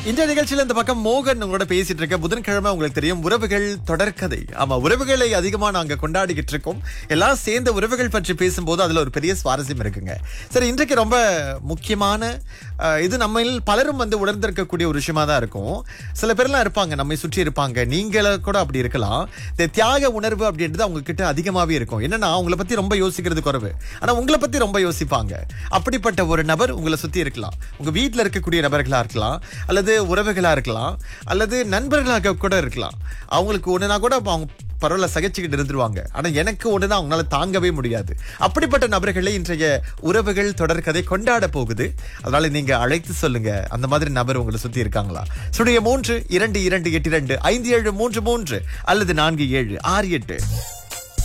இந்த நிகழ்ச்சியில இந்த பக்கம் மோகன் உங்களோட பேசிட்டு இருக்க புதன்கிழமை உங்களுக்கு தெரியும் உறவுகள் தொடர்கதை ஆமா உறவுகளை அதிகமா நாங்க கொண்டாடிக்கிட்டு இருக்கோம் எல்லாம் சேர்ந்த உறவுகள் பற்றி பேசும்போது அதுல ஒரு பெரிய சுவாரஸ்யம் இருக்குங்க சரி இன்றைக்கு ரொம்ப முக்கியமான அஹ், இது நம்ம பலரும் வந்து உணர்ந்திருக்கக்கூடிய ஒரு விஷயமா தான் இருக்கும் சில பேர்லாம் இருப்பாங்க நம்மை சுற்றி இருப்பாங்க நீங்கள கூட அப்படி இருக்கலாம் இந்த தியாக உணர்வு அப்படின்றது அவங்க கிட்ட அதிகமாவே இருக்கும் என்னன்னா அவங்கள பத்தி ரொம்ப யோசிக்கிறது குறைவு ஆனா உங்களை பத்தி ரொம்ப யோசிப்பாங்க அப்படிப்பட்ட ஒரு நபர் உங்களை சுத்தி இருக்கலாம் உங்க வீட்ல இருக்கக்கூடிய நபர்களா இருக்கலாம் அல்லது உறவுகளா இருக்கலாம் அல்லது நண்பர்களாக கூட இருக்கலாம் அவங்களுக்கு ஒண்ணுனா கூட அவங்க பரவாயில்ல சகிச்சுக்கிட்டு இருந்துருவாங்க ஆனா எனக்கு ஒண்ணுனா அவங்களால தாங்கவே முடியாது அப்படிப்பட்ட நபர்களை இன்றைய உறவுகள் தொடர்கதை கொண்டாட போகுது அதனால நீங்க அழைத்து சொல்லுங்க அந்த மாதிரி நபர் உங்களை சுத்தி இருக்காங்களா சுடைய மூன்று இரண்டு இரண்டு எட்டு இரண்டு ஐந்து ஏழு மூன்று மூன்று அல்லது நான்கு ஏழு ஆறு எட்டு